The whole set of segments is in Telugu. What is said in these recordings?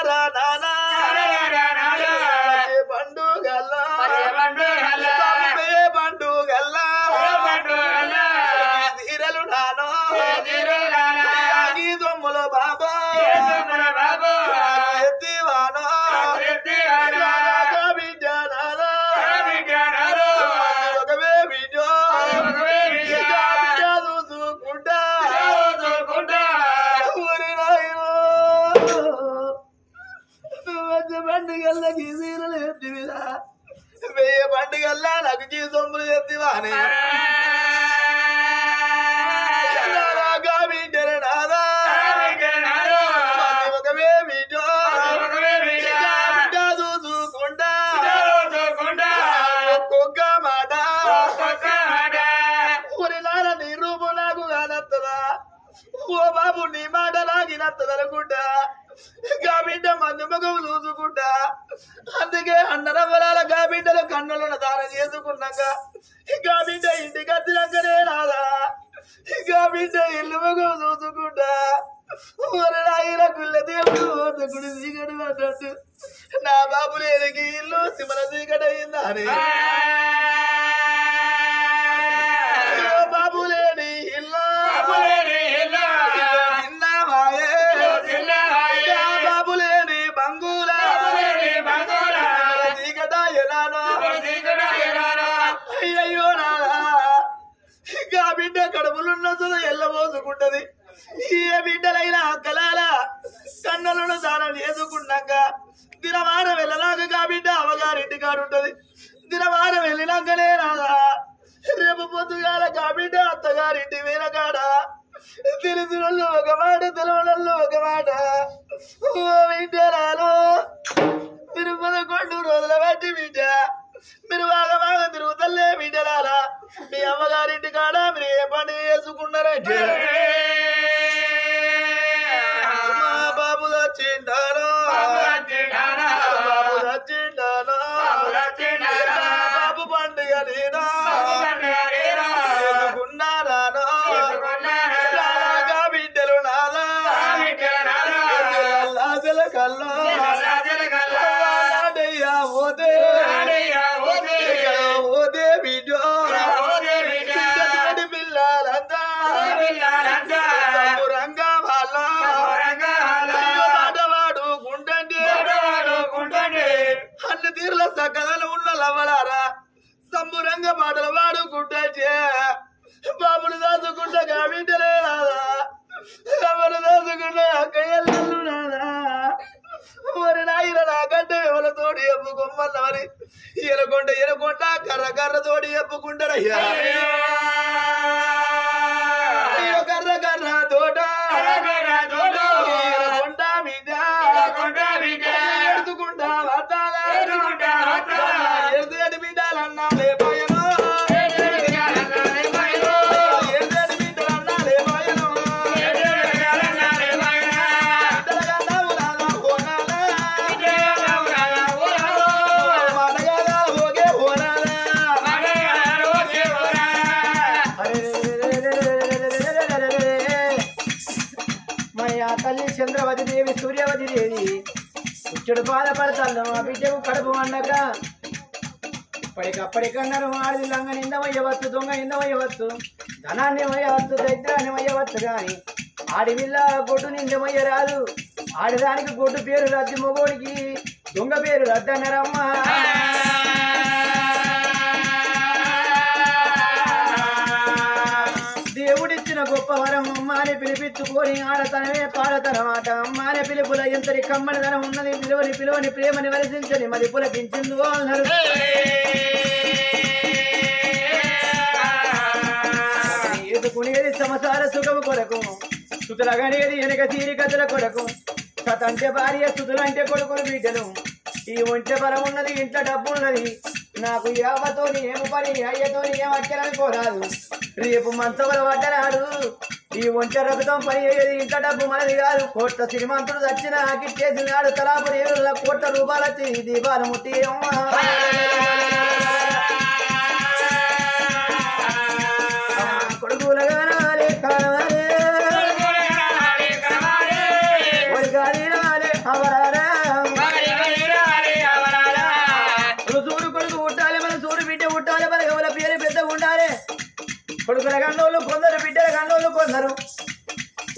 రా నానా పచ్చే పండుగల్లా తమ్మే పండుగల్లా తీరలు నానో ఈ దొమ్ముల బాబా ఎత్తివానో బిడ్డ నానా ఒకవే బిడ్డ బిడ్డ చూసుకుంటా ఊరి నాయనో వచ్చే పండుగల్లకి సీరలు ఎత్తివిరా వెయ్యి పండుగల్లా నాకు చీ సొమ్ములు ఎత్తివానే నాగా బిడ్డలు నాదా ఒకవే బిడ్డ బిడ్డ చూసుకుంటా ఒక్కొక్క మాట ఊరి నాన్న నీ రూపు నాకు కానత్తదా ఓ బాబు నీ మాట నాకినత్తది అనుకుంటా గా బిడ్డ మంది ముఖం చూసుకుంటా అందుకే అన్నరవరాల గా బిడ్డలు కన్నులను దానం చేసుకున్నాక గా బిడ్డ ఇంటికి వచ్చినాకనే రాదా గా బిడ్డ ఇల్లు ముఖం చూసుకుంటా ఊరి నాయన గుళ్ళ దేవుడు గుడి చీకటి పడ్డట్టు నా బాబు లేనికి ఇల్లు సిమల చీకటి అయిందా అని అయ్యో బాబు లేని ఇల్లు చిన్నవాయే యా బాబు లేని బంగుల చీకట ఎలానో అయ్యయ్యో నాదా ఇంకా బిడ్డ కడుపులున్న ఎల్లబోసుకుంటది ఏ బిడ్డలైనా కలాల కన్నులను దానం చేసుకున్నాక దినవారం వెళ్ళలాగా బిడ్డ అవగారింటి కాడుంటది దినవారం వెళ్ళినాకనే రాదా రేపు పొద్దుగాల కా బిడ్డ అత్తగారింటి వీరగాడ తెలిసిన వాళ్ళు ఒక మాట తెలియని ఒక మాట ఓ బిడ్డరాలు మీరు పదకొండు రోజుల బట్టి బిడ్డ మీరు బాగా బాగా తిరుగుతలే బిడ్డరాలా మీ అమ్మగారింటి కాడ మీరు ఏ పని చేసుకున్నారంటే మా బాబు వచ్చిండాను బాబు వచ్చిండాను బాబు పండుగ నేనా చేసుకున్నారాను రాగా బిడ్డలు నాదా లాజల కల్లో లాడయ్యా ఓదే ఓదే బిడ్డో చిన్నటి పిల్లలంతా రంగా వాళ్ళ ఆటవాడు గుండండి అన్ని తీరుల సకలను ఉన్న లవ్వలారా సంబురంగ పాటలు పాడుకుంటే బాబులు దాచుకుంటా కాబిడ్డలే రాదా ఎవరు దాచుకుంటా అక్కయ్యలు రాదా మరి నాయన నాకంటే ఎవరి తోడి ఎప్పుకోమన్న మరి ఎనకొండ ఎనకొండ కర్ర కర్ర తోడి ఎప్పుకుంటారయ్యా అయ్యో కర్ర కర్ర తోట ఎనకొండ మీద ఎడుతుకుంటా వద్దాల ఎడుతేటి బిడ్డలన్నా లేపాయను ఎడుతేటి బిడ్డలన్నా లేపాయను బిడ్డలకన్నా ఉరాలా హోనాలా మాటగాలా హోగే హోనాలా మరి ఆ తల్లి చంద్రవతి దేవి సూర్యవతి దేవి ఇచ్చడు బాధపడతాను మా బిడ్డకు కడుపు వండక ఇప్పటికప్పటికన్నారు ఆడిది లంగ నిందమయ్యవచ్చు దొంగ నిందమయ్యవచ్చు ధనాన్ని మయ్యవచ్చు దైత్యాన్ని మయ్యవచ్చు గాని ఆడి విల్ల గొడ్డు నిందమయ్య రాదు ఆడిదానికి గొడ్డు పేరు రద్ది మొగోడికి దొంగ పేరు రద్దన్నారమ్మా దేవుడిచ్చిన గొప్ప వరం అమ్మాని పిలిపించుకొని ఆడతనమే పాడతనమాట అమ్మాని పిలుపుల ఎంతటి కమ్మడిదనం ఉన్నది పిలువని పిలువని ప్రేమని వరసించని మరి పులకించిందో అన్నారు ఎదుకునేది సంసార సుఖము కొరకు సుతులగనేది వెనక తీరి కథల కొరకు కథంటే భార్య సుతులంటే కొడుకులు బిడ్డలు ఈ ఒంటె బలం ఉన్నది ఇంట్లో డబ్బు ఉన్నది నాకు యావతోని ఏమి పని అయ్యతోని ఏం అక్కరనుకోరాదు రేపు మంచవల పడ్డనాడు ఈ ఒంటె రక్తం పని అయ్యేది ఇంట్లో డబ్బు మనది కాదు కోట్ల శ్రీమంతుడు చచ్చిన కిట్టేసినాడు తలాపు రేవుల కోట్ల రూపాయలు వచ్చి దీపాలు ముట్టి కొడుకులగా నాలే కానాలే ఒడిగాలి నాలే అవరారా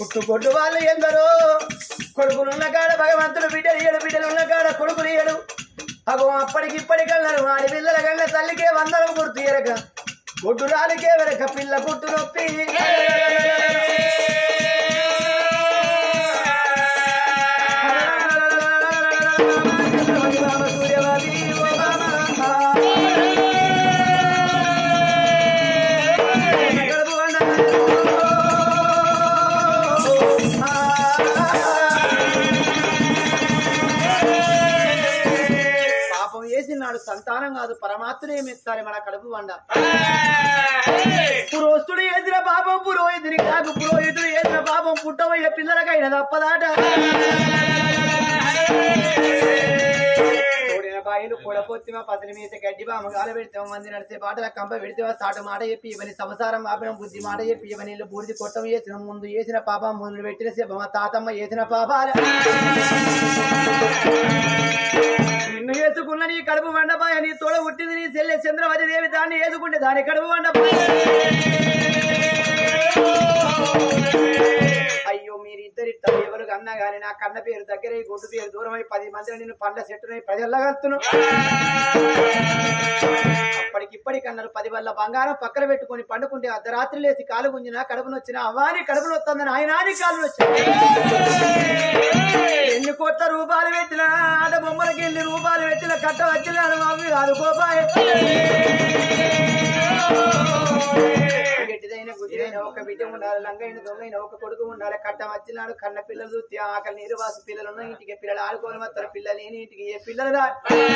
పుట్టుకొట్టు వాళ్ళు ఎందరో కొడుకులున్న కాడ భగవంతుడు బిడ్డలు ఏడు బిడ్డలు ఉన్న కాడ కొడుకులు ఏడు అగో అప్పటికి ఇప్పటికన్నారు ఆడి పిల్లల కన్నా తల్లికే వందరం గుర్తు ఎరక గుడ్డు రాలికే వెరక పిల్ల గుట్టు నొప్పి సూర్యవాది ఓ గడుపు పాపం వేసినాడు సంతానం కాదు పరమాత్ముడు ఏమిస్తారు మన కడుపు వండ పురోహితుడు ఎదిన పాపం పురోహితుడి కాదు పురోహితుడు ఎదిన పాపం పుట్టబోయే పిల్లలకైన తప్పదాట తోడిన బాయిలు కూడపోతిమా పతని మీద గడ్డి బామ గాల పెడితే మంది నడిచే బాటల కంప పెడితే సాటు మాట చెప్పి ఇవని సంసారం ఆపిన బుద్ధి మాట చెప్పి ఇవని ఇల్లు బూడిది కొట్టం చేసిన ముందు చేసిన పాపం ముందు పెట్టిన సేప మా తాతమ్మ చేసిన పాపాలు నిన్ను వేసుకున్న నీ కడుపు మండపాయ నీ తోడ పుట్టింది నీ చెల్లె చంద్రవతి దేవి దాన్ని వేసుకుంటే దాని కడుపు మండపాయ అయ్యో మీరిద్దరి ఎవరు కన్నా గాని నా కన్న పేరు దగ్గర ఈ గొడ్డు పేరు దూరం అయి పది మందిని నిన్ను పండ్ల చెట్టునై ప్రజల్లగలుతును అప్పటికిప్పటికన్నారు పది వల్ల బంగారం పక్కన పెట్టుకొని పండుకుంటే అర్ధరాత్రి లేచి కాలు గుంజినా కడుపును వచ్చిన అవాని కడుపును వస్తుందని ఆయన ఆని కాలు వచ్చిన ఎన్ని కోట్ల రూపాయలు పెట్టినా ఆట బొమ్మలకి ఎన్ని రూపాయలు పెట్టిన కట్ట వచ్చినాడు మమ్మీ అనుకోపాయే గట్టిదైన గుడ్డిదైన ఒక బిడ్డ ఉండాలి లంగైన దొంగైన ఒక కొడుకు ఉండాలి కట్ట వచ్చినాడు కన్న పిల్లలు చూస్తే ఆకలి నీరు వాసు పిల్లలు ఉన్న ఇంటికి పిల్లలు ఆడుకోని వస్తారు పిల్లలు లేని ఇంటికి ఏ పిల్లలు రా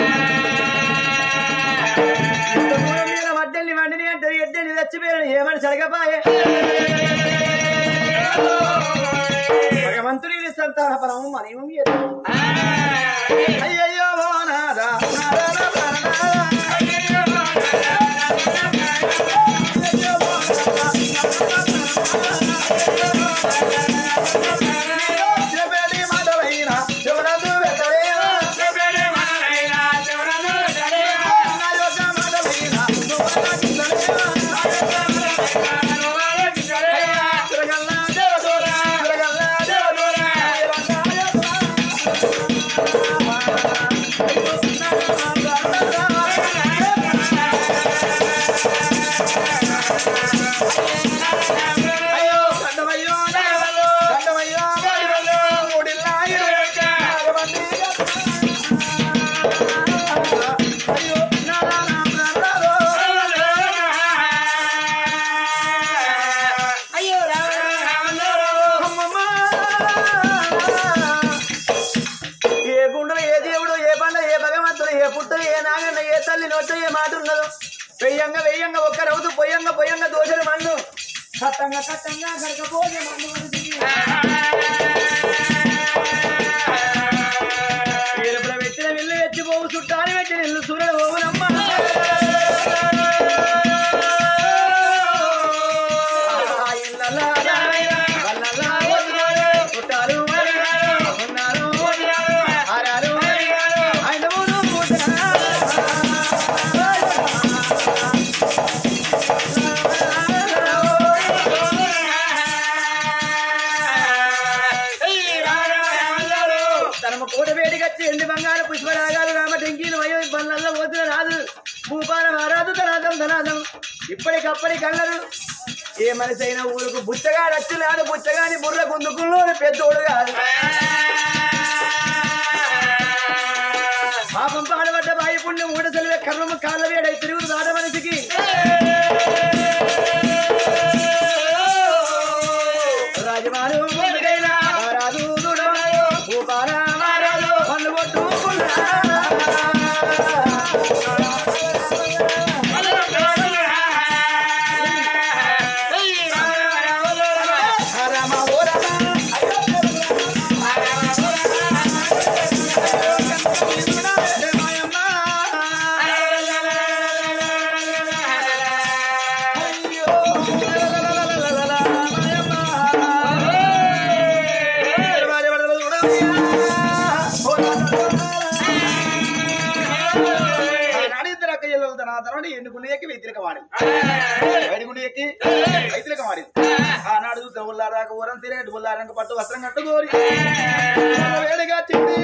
ఇంత దూరం మీద వడ్డల్ని వండిని అంటారు ఎడ్డని చచ్చిపోయాడు ఏమని సడగపాయే భగవంతుని సంతాన పరము మనము అయ్యయ్యో నాదా నాదా నాదా చెప్పేది మాటలైన చెవులందు పెట్టలేనా? నా యొక్క మాటలైన నువ్వన్నా కిందలేనా? తిరగల్లా దేవదూరా, తిరగల్లా దేవదూరా, అయ్యో గడ్డమయ్యో నాగవల్లు, గడ్డమయ్యో గాడివల్లు, మూడిల్లాయి, నాగబండి అయ్యో నారా నారా అయ్యో అమ్మమ్మ. ఏ గుండెలు ఏ దేవుడు ఏ బండ ఏ భగవంతుడు ఏ పుట్టలు ఏ నాగన్న ఏ తల్లి నోట ఏ మాట ఉన్నదో వెయ్యంగా వెయ్యంగా ఒక్క రౌతు పొయ్యంగా పొయ్యంగా దోశలు మన్ను కట్టంగా కట్టంగా కడకపోతే మన్ను మనిషికి ఎరుపుల పెట్టిన విల్లు ఎత్తిపోవు చుట్టాని పెట్టిన ఇల్లు సూర్యుడు పోవునమ్మ ఆ ఇళ్ళలా వల్లలా చుట్టాలు ఉన్నారు ఆరారు ఆయన ఊరు కూతురా. తనమ కోట వేడిగచ్చి ఎండి బంగారు పుష్పరాగాలు రామ టెంకీలు వయో పనులలో పోతున్న రాదు భూపాల మారాదు తనాదం తనాదం ఇప్పటికప్పటి కళ్ళరు ఏ మనిషి అయినా ఊరుకు బుచ్చగాడు వచ్చినాడు బుచ్చగాని బుర్ర గుందుకుల్లో పెద్దోడు కాదు పాపం పాడబడ్డ బాయి పుణ్యం ఊట సెలవే కర్మము కాళ్ళ వేడై తిరుగుడు దాట మనిషికి రాజమాను ముందుకైనా రాదు దూడమాయో భూపాల మారాదు పన్ను కొట్టుకున్నా రామ ఓ రామ తర్వాత ఎన్నుకునే ఎక్కి వ్యతిరేక వాడింది బయటకుని ఎక్కి వ్యతిరేక వాడింది ఆనాడు చూస్తే ఉల్లారాక ఊరం సిరేట్ ఉల్లారంక పట్టు వస్త్రం కట్టుకోరి వేడిగా చిట్టి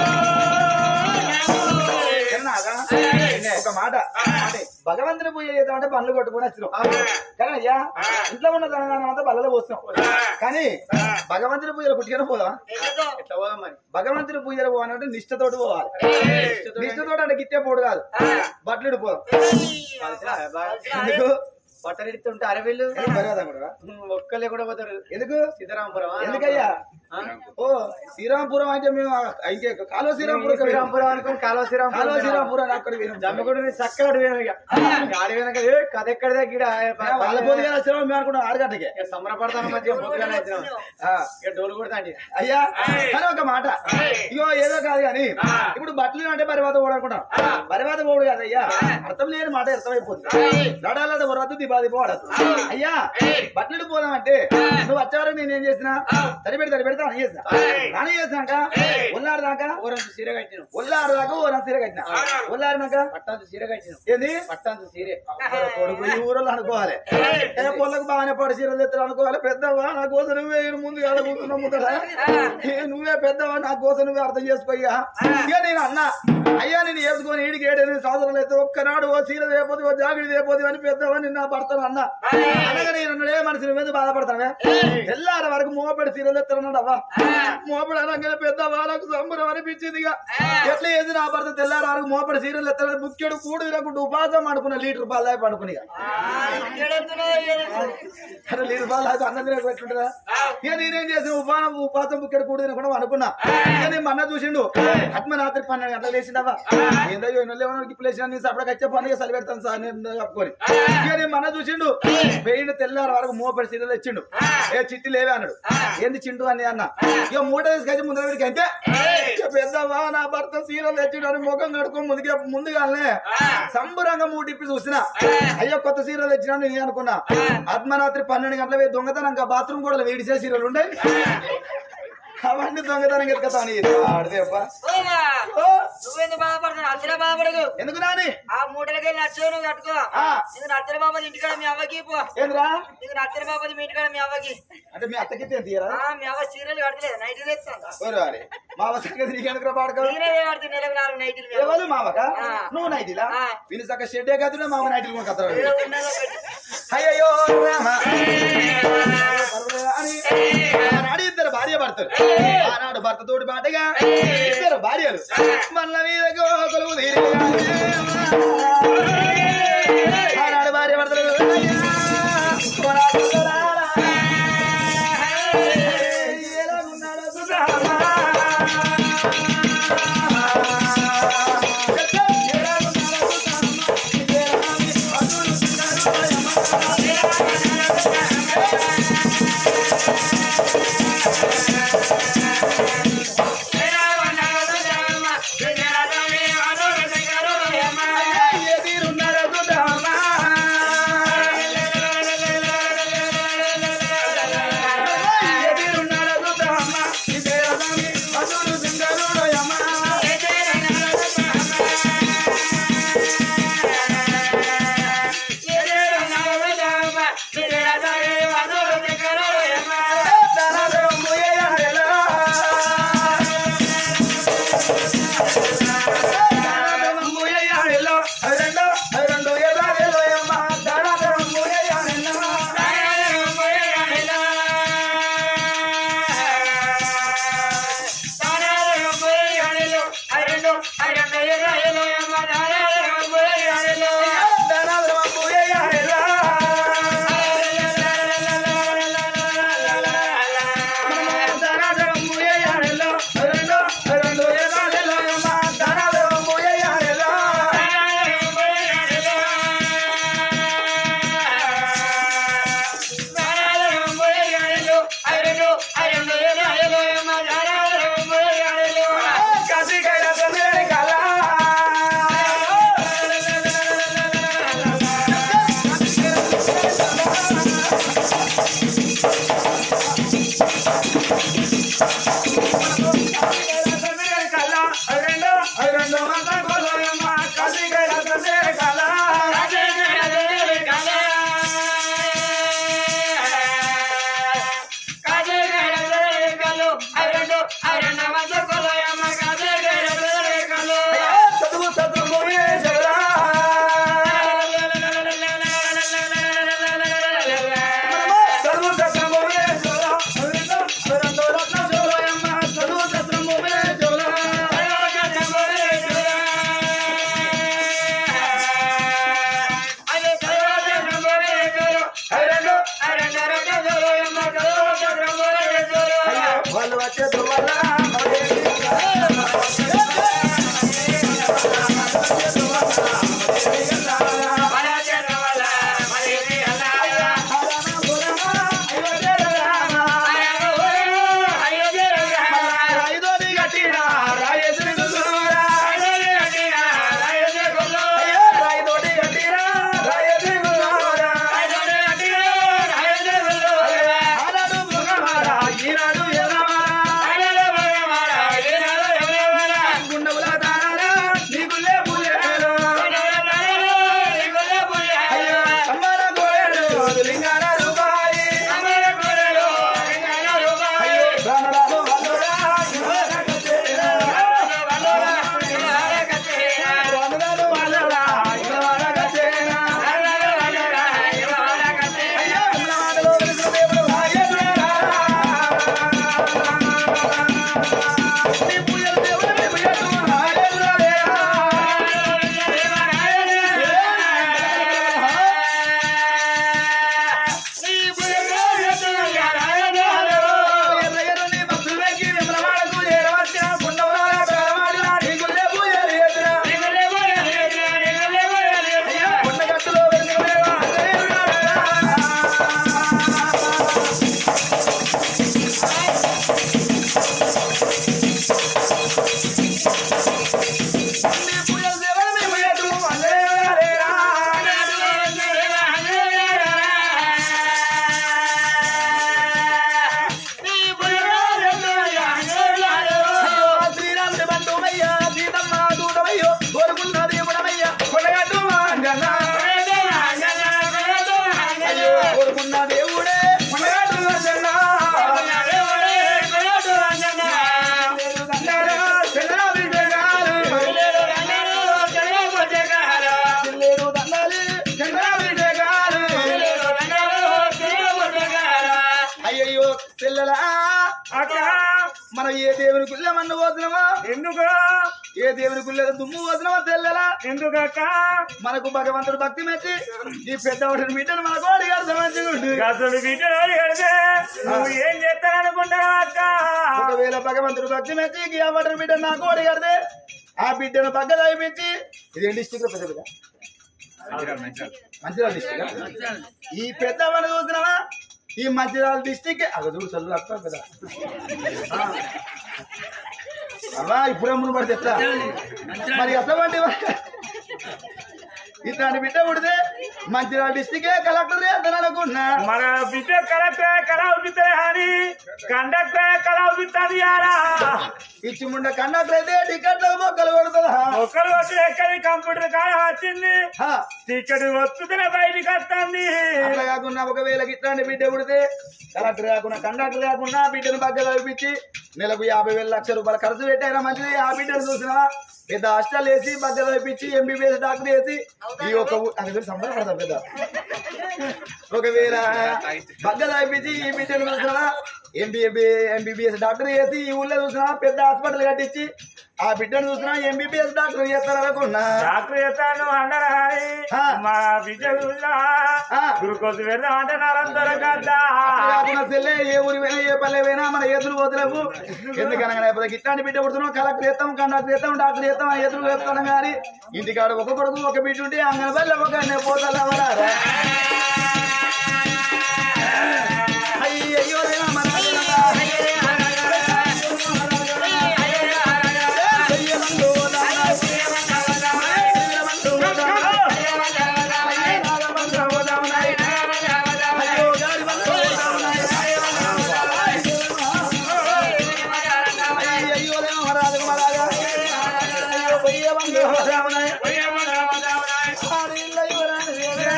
విన్నాగా? ఒక మాట అంటే భగవంతుని పూజ చేద్దామంటే పనులు కొట్టుకుని వచ్చినాం కానీ అయ్యా ఇంట్లో ఉన్న ధనదానం అంతా బల్లలో పోస్తున్నాం కానీ భగవంతుని పూజలు పుట్టుకొని పోదాం ఎట్లా పోదాం మరి భగవంతుని పూజలు పోవాలంటే నిష్ఠతోటి పోవాలి నిష్ఠతోటి అంటే గిట్టే పోడు కాదు బట్టలు పోదాం ఎందుకు బట్టలు ఇస్తుంటే అరవిల్లు ఎందుకు మర్యాద కూడా ఒక్కలే కూడా పోతారు ఎందుకు సీతారామపురం ఎందుకయ్యా ఓ శ్రీరాంపురం అంటే మేము ఇంకే కాలువ శ్రీరాంపురం శ్రీరామపురం అనుకుని కాలువ శ్రీరామపురం కాలువ శ్రీరాంపురం అక్కడ పోయినాం. జమ్మగుడి చక్కగా పోయినాం ఇక ఆడి వెనక ఏ కథ ఎక్కడ దగ్గర వాళ్ళ పోతే కదా శ్రీరామ్ మేము అనుకున్నాం ఆరుగంటకే సంబరపడతాను మధ్య పొద్దుగానే వచ్చినాం ఆ, ఇక డోలు కొడతాండి అయ్యా కానీ ఒక మాట ఇగో ఏదో కాదు కానీ ఇప్పుడు బట్టలు అంటే పరివాత పోడు అనుకుంటాం పరివాత పోడు కాదు అయ్యా అర్థం లేని మాట అర్థమైపోతుంది నడాలద వరవద్దు దిబాది పోడదు అయ్యా బట్టలు పోదామంటే నువ్వు వచ్చేవరకు నేను ఏం చేసిన తడిపెడి తడిపెడితే అని చేసిన అని చేసినాక ఉల్లారదాక ఊరంతా సీర కట్టినాం ఉల్లారదాకా ఊరం సీర కట్టిన ఉల్లారినాక పట్టంత సీర కట్టినాం ఏంది పట్టంత సీరే కొడుకు ఈ ఊరోళ్ళు అనుకోవాలి ఏ పొలకు బాగానే పడి చీరలు తెత్తలు అనుకోవాలి పెద్దవా నా కోసం నువ్వే ఈడ ముందు కాడ కూర్చున్నావు ముందర ఏ నువ్వే పెద్దవా నా కోసం నువ్వే అర్థం చేసుకోయ్యా ఇక నేను అన్నా అయ్యా నేను వేసుకొని ఈడికి ఏడెనిమిది సంవత్సరాలు అయితే ఒక్కనాడు ఓ చీర తేపోతే ఓ జాగిడి తేపోతే అని పెద్దవా నిన్న భర్తను అన్నా అనగా నేను అన్నాడు ఏ మనిషి నువ్వు ఎందుకు బాధపడతావే తెల్లారి వరకు మోపడి చీరలు ఎత్తారన్నాడు అవ్వా మోపడి అనగానే పెద్దవా నాకు సంబరం అనిపించింది ఇక ఎట్లా ఏది నా భర్త తెల్లారి వరకు మోపడి చీరలు ఎత్తారని ముఖ్యుడు కూడు తినకుండా ఉపాసం అనుకున్న లీటర్ పాలు దాకా పడుకుని ఇక అరే లీటర్ పాలు దాకా అన్నం తినక పెట్టుంటదా ఇక నేనేం చేసిన ఉపానం ఉపాసం బుక్కెడు కూడు తినకుండా అనుకున్నా ఇక నేను మన్న చూసిండు ఆత్మ రాత్రి పన్నెండు గంటలు లేచిండవా ఏందో ఏమన్నా ఇప్పుడు లేచిన నేను సపడకి వచ్చే పని చలి పెడతాను సార్ నేను కప్పుకొని ఇక నేను మన్న చూసిండు పెయిన్ తెల్లారి వరకు మోపడి సీరియల్ తెచ్చిండు ఏ చిట్టి లేవే అన్నాడు ఏంది చింటూ అని అన్న ఇక మూట తీసుకొచ్చి ముందర వీడికి అంతే ఇక పెద్దవా నా భర్త సీరియల్ తెచ్చిండు అని ముఖం కడుకొని ముందుగా ముందుగానే సంబరంగా మూటిప్పి చూసిన అయ్యో కొత్త సీరియల్ తెచ్చినా నేను అనుకున్నా అర్ధరాత్రి పన్నెండు గంటల పోయి దొంగతనంగా బాత్రూమ్ కూడా వేడిసే సీరియల్ ఉండే అవన్నీ దొంగతనం ఎత్తుకతాను ఆడితే అబ్బా. ఓ, నువ్వెందుకు బాధపడుతున్నావు అసలే బాధపడకు ఎందుకు రాని ఆ మూటలకి నచ్చవు నువ్వు కట్టుకో ఆ. నీకు నచ్చని బాబా ఇంటికాడ మీ అవ్వకి పో ఏంద్రా నీకు నచ్చని బాబా మీ ఇంటికాడ మీ అవ్వకి అంటే మీ అత్తకి తీయరా ఆ, మీ అవ్వ సీరియల్ కట్టలేదు నైట్ తెస్తాను ఓరు వారి. మావ సంగతి నీకెందుకు పాడుకో నేనే కడుతుంది నెలకు నాలుగు నైట్లు మీ అవ్వ. ఎవరు మావక ఆ. నువ్వు నైటిలా ఆ. విని సక్క షెడ్డే కత్తున్నా మామ నైటిల్ కూడా కత్తరా ఏదో ఉన్నదో ఒకటి. అయ్యో రామ అని ఆనాడు ఇద్దరు భార్య భర్తలు ఆనాడు భర్త తోటి పాటగా ఇద్దరు భార్యలు మల్ల మీద కొలువు ఆనాడు భార్య భర్తలు ఎలాగున్నాడో కసి దేవుని గుళ్ళ మన్ను పోతున్నామా ఎందుకు ఏ దేవుని గుళ్ళ దుమ్ము పోతున్నామా తెల్లలా ఎందుకక్క మనకు భగవంతుడు భక్తి మెచ్చి ఈ పెద్దవాడిని బిడ్డను మన కోడి గారు మంచిగుండు అసలు బిడ్డలు కడితే నువ్వు ఏం చేస్తాననుకుంటావు అక్క ఒకవేళ భగవంతుడు భక్తి మెచ్చి ఈ అవ్వటం బిడ్డ నా కోడి కడితే ఆ బిడ్డను పగ్గ దాయిపించి ఇది డిస్టిక్ లో పెద్ద పెద్ద మంచిర్యాల డిస్టిక్ ఈ పెద్దవాడిని చూసినావా ఈ మంచిర్యాల డిస్టిక్ అక్కడ చూడు చదువు అక్క కదా అలా ఇప్పుడే ముందు పడితే ఎట్లా మరి అసలు ఇట్లాంటి బిడ్డ పుడితే మంచిర్యాల డిస్టిక్ కలెక్టర్ అనుకున్నా మన బిడ్డ కలెక్టర్ కళ అవుతుంది అని కండక్టర్ కళ అవుతుంది యారా ఇచ్చి ముండ కండక్టర్ అయితే టికెట్ మొక్కలు కొడుతుందా ఒకరు వచ్చి ఎక్కడి కంప్యూటర్ కాడ వచ్చింది హా. టికెట్ వస్తుందనే బయటికి వస్తుంది అట్లా కాకుండా ఒకవేళ ఇట్లాంటి బిడ్డ పుడితే కలెక్టర్ కాకుండా కండక్టర్ కాకుండా బిడ్డను బగ్గ చదివించి నెలకు యాభై వేల లక్షల రూపాయలు ఖర్చు పెట్టారా మంచిది ఆ బిడ్డను చూసినా పెద్ద హాస్టల్ వేసి బగ్గ చదివించి ఎంబీబీఎస్ డాక్టర్ వేసి ఈ ఒక ఊ- అది కూడా సంబరపడతాం పెద్ద ఒకవేళ బగ్గ చదివించి ఈ బిడ్డను చూసినా ఎంబీఏ ఎంబీబీఎస్ డాక్టర్ వేసి ఈ ఊళ్ళో చూసినా పెద్ద హాస్పిటల్ కట్టించి ఆ బిడ్డను చూసినా ఎంబీబీఎస్ డాక్టర్ చేస్తారు అనుకున్నా డాక్టర్ చేస్తాను అన్నారు కానీ ఆ. మా బిడ్డ చూసినా ఆ. గురుకోసం వెళ్దాం అంటే నరంతర కదా కాకుండా సెల్లే ఏ ఊరి పోయినా ఏ పల్లె పోయినా మన ఎదురు పోతులేవు ఎందుకనగా లేకపోతే ఇట్లాంటి బిడ్డ పుడుతున్నాం కలెక్టర్ చేస్తాం కండక్టర్ చేస్తాం డాక్టర్ చేస్తాం ఆ ఎదురు చేస్తాం కానీ ఇంటికాడ ఒక కొడుకు ఒక బిడ్డ ఉంటే అంగన పల్లె ఒక పోతారా అయ్యో రామ రామ. అయ్యమందు రామ. అయ్యమందు రామ. అయ్యమందు రామ. అయ్యో గాడి మందు రామ. అయ్యో రామ రాజు మహారాజా. అయ్యో పొయ్య మందు రామ. ఆడిల్ల యువరాణి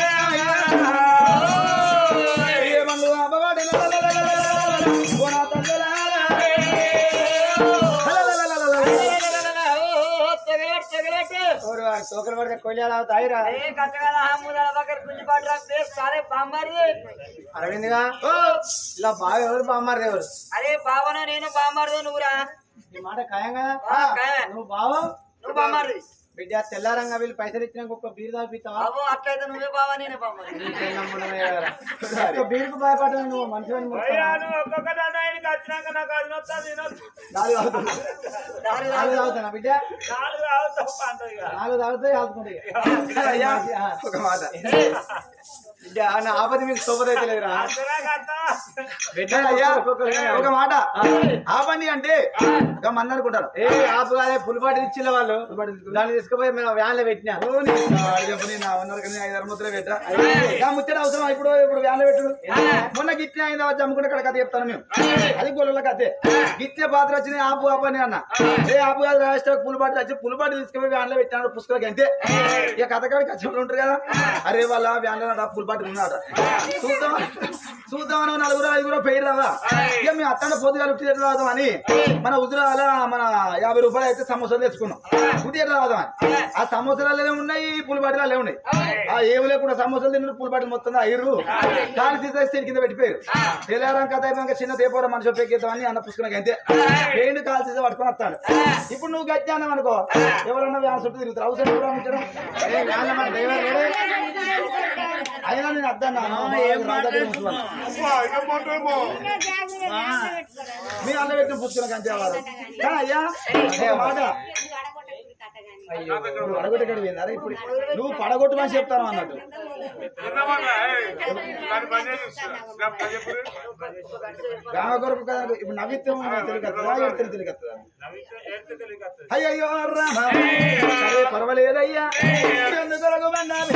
అయ్యో మందు అమ్మవాడి లలలలలలలల. ఓ నా తల్లులారా. లలలలలలల. తోకలు పడితే కొయ్యాలి అవుతాయిరా అరవింద్గా ఓ, ఇలా బాగా ఎవరు బామ్మారు ఎవరు అరే బావనో నేను బామ్మారుదో నువ్వురా నీ మాట ఖాయం కదా ఆ, ఖాయం. నువ్వు బావ నువ్వు బామ్మారుది బిడ్డ తెల్లారంగా వీళ్ళు పైసలు ఇచ్చినాక ఒక బీరు తాపిస్తావా బాబు అట్లయితే నువ్వే బావా నేనే బామ్మారు ఒక్క బీరుకు భయపడ్డా నువ్వు మంచిగా నాలుగు తాగుతానా బిడ్డ నాలుగు తాగుతాయి ఆదుకుంటాయి అయ్యా, ఒక మాట బిడ్డ నా ఆపద మీకు సోపద అయితే లేదురా బిడ్డ అయ్యా, ఒక్కొక్కరు ఒక మాట ఆపండి అంటే ఇక మంది అనుకుంటారు ఏ ఆపు కాదే ఫుల్ బాటిల్ ఇచ్చిన వాళ్ళు దాన్ని తీసుకుపోయి మేము వ్యాన్లో పెట్టినా ఓ, నీ కాడు చెప్పు, నీ నా ఉన్నారు కదా, నీ ఐదారు ముద్రలు పెట్టా ఇక ముచ్చట అవసరం ఇప్పుడు ఇప్పుడు వ్యాన్లో పెట్టుడు మొన్న గిట్టిన అయిందా వచ్చి అమ్ముకుంటే ఇక్కడ కథ చెప్తాను మేము అది గొల్ల కథే గిట్టిన పాత్ర వచ్చింది ఆపు ఆపు అని అన్న ఏ ఆపు కాదు రాష్ట్ర పుల్ బాటిల్ వచ్చి పుల్ బాటిల్ తీసుకుపోయి వ్యాన్లో పెట్టాడు పుస్తకాలకి అంతే ఇక కథ కాడికి వచ్చి ఉంటారు కదా అరే వాళ్ళ వ్యాన్లో పుల్ బాటిల్ ఉన్నాడు చూద్దాం చూద్దామని నలుగురు ఐదుగురు పేరు రాదా ఇక మీ అత్తన్న పొద్దుగాలు ఉట్టి ఎట్లా రాదాం అని మన ఉద్రాల మన యాభై రూపాయలు అయితే సమోసాలు తెచ్చుకున్నాం ఉట్టి ఎట్లా రాదాం అని ఆ సమోసాలే ఉన్నాయి పుల్ బాటిల్ ఉన్నాయి ఆ ఏమి లేకుండా సమోసాలు తిన్న పుల్ బాటిల్ మొత్తం ఐరు కాలు తీసేసి కింద పెట్టిపోయారు తెల్లారం కథ అయిపోయాక చిన్న తేపోర మనుషులు పెక్కిద్దామని అన్న పుస్తకం అంతే వేయండి కాలు తీసి పట్టుకొని వస్తాడు ఇప్పుడు నువ్వు గట్టి అన్నావు అనుకో ఎవరన్నా వ్యాన్ చుట్టూ తిరుగుతారు అవసరం కూడా ఉంచడం ఏ వ్యాన్లో మన డ్రైవర్ లేడే? అయినా నేను అద్దన్నా మీ అన్న పెట్టిన పుస్తకం అంతే వారు కానీ అయ్యా ఒక మాట నువ్వు పడగొట్టగడు అరే ఇప్పుడు నువ్వు పడగొట్టమని చెప్తాను అన్నట్టు గ్రామ కొరకు కదా ఇప్పుడు నవ్విత్యం తెలియకత్తదా ఎడతలు తెలియకత్తదా అయ్యయ్యో రామ సరే పర్వాలేదయ్యా ఎందుకు రఘుమన్నావి?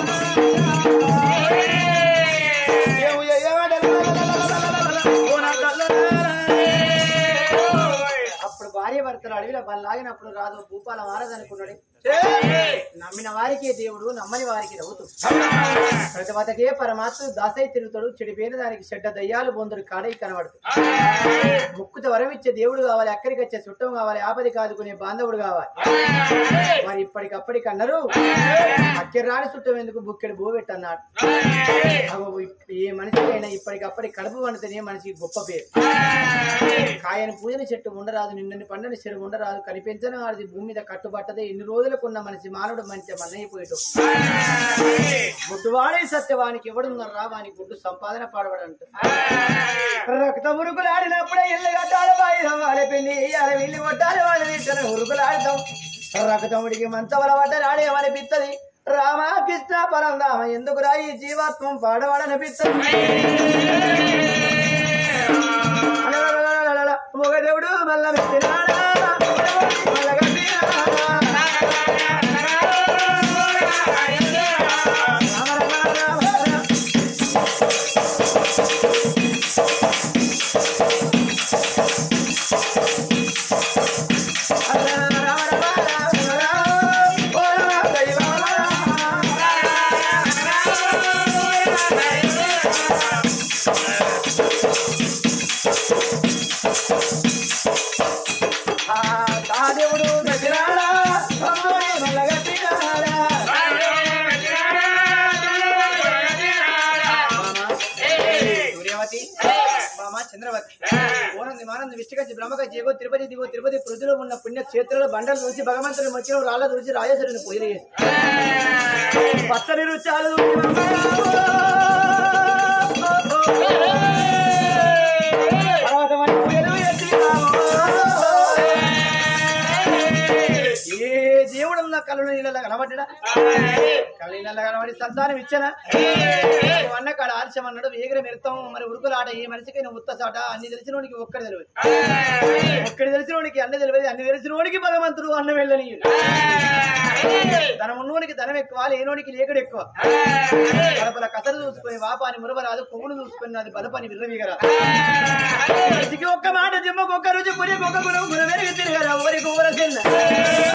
ఏవు ఎయ్యవాడలా? ఓ నా కళ్ళలారా. అప్పుడు భార్య భర్తలు అడవిలో పని లాగినప్పుడు రాదు భూపాల మారదనుకున్నాడు నమ్మిన వారికి దేవుడు నమ్మని వారికి రవుతు ప్రతి వతకే పరమాత్మ దాసై తిరుగుతాడు చెడిపోయిన దానికి చెడ్డ దయ్యాలు బొందుడు కాడై కనబడు ముక్కుత వరం ఇచ్చే దేవుడు కావాలి అక్కడికి వచ్చే చుట్టం కావాలి ఆపది కాదుకునే బాంధవుడు కావాలి మరి ఇప్పటికప్పటికి అన్నారు అక్కడి రాని చుట్టం ఎందుకు బుక్కెడు బోబెట్టు అన్నాడు అగో ఏ మనిషికైనా ఇప్పటికప్పటి కడుపు వండితేనే మనిషికి గొప్ప పేరు కాయని పూజని చెట్టు ఉండరాదు నిన్నని పండని చెరువు ఉండరాదు కనిపించని వాడిది భూమి మీద కట్టుబట్టదే ఎన్ని రోజులకున్న మనిషి మానవుడు మంచి మన్నయ్యపోయేటు గుడ్డువాడే సత్యవానికి ఎవడున్నారు రా వానికి గుడ్డు సంపాదన పాడబడంట రక్త మురుగులాడినప్పుడే ఇల్లు కట్టాలి వాయిదవ్వాలి పెళ్లి వేయాలి వెళ్ళి కొట్టాలి వాళ్ళని ఇద్దరు ఉరుగులాడతాం రక్తముడికి మంచవల పడ్డరాడేమనిపిత్తది రామకృష్ణ పరంధామ ఎందుకు రా ఈ జీవాత్మం పాడవాడనిపిత్తది అలలలలలల, ఒక దేవుడు మల్ల మెచ్చినాడా మల్ల గట్టినాడా? రామ రామ రామ రామ. దేవుడు గజరాడా అమ్మోని మల్లగట్టినాడా సూర్యవతి మామ చంద్రవతి ఓనంది మానంది విష్ణుగంచి బ్రహ్మగంచి ఏగో తిరుపతి దిగో తిరుపతి పృథులో ఉన్న పుణ్య క్షేత్రాల బండలు చూసి భగవంతుని మధ్యలో రాళ్ళ చూసి రాజేశ్వరుని పూజలు చేసి పచ్చని రుచాలు పర్వతమని పూజలు చేసినాము. ఏ దేవుడు ఉన్న కళ్ళు నీళ్ళ కనబడ్డా కళ్ళు నీళ్ళ కనబడి సంతానం ఇచ్చనా అన్న కాడ ఆలస్యం అన్నాడు వేగర మెరుతాం మరి ఉరుకులాట ఏ మనిషికైనా ఉత్తసాట అన్ని తెలిసినోడికి ఒక్కడి తెలియదు ఒక్కడి తెలిసినోడికి అన్ని తెలియదు అన్ని తెలిసినోడికి భగవంతుడు అన్న వెళ్ళని ధనం ఉన్నోడికి ధనం ఎక్కువ లేనోడికి లేకుడు ఎక్కువ కడపల కసరు చూసుకొని వాపాని మురవరాదు కొవ్వును చూసుకొని అది బలపని విర్రవీగరా ఒక్క మాట జిమ్మకు ఒక్క రుచి పురికి ఒక్క గుణం గుణ వెరిగి తిరగరా ఊరికి ఊర చిన్న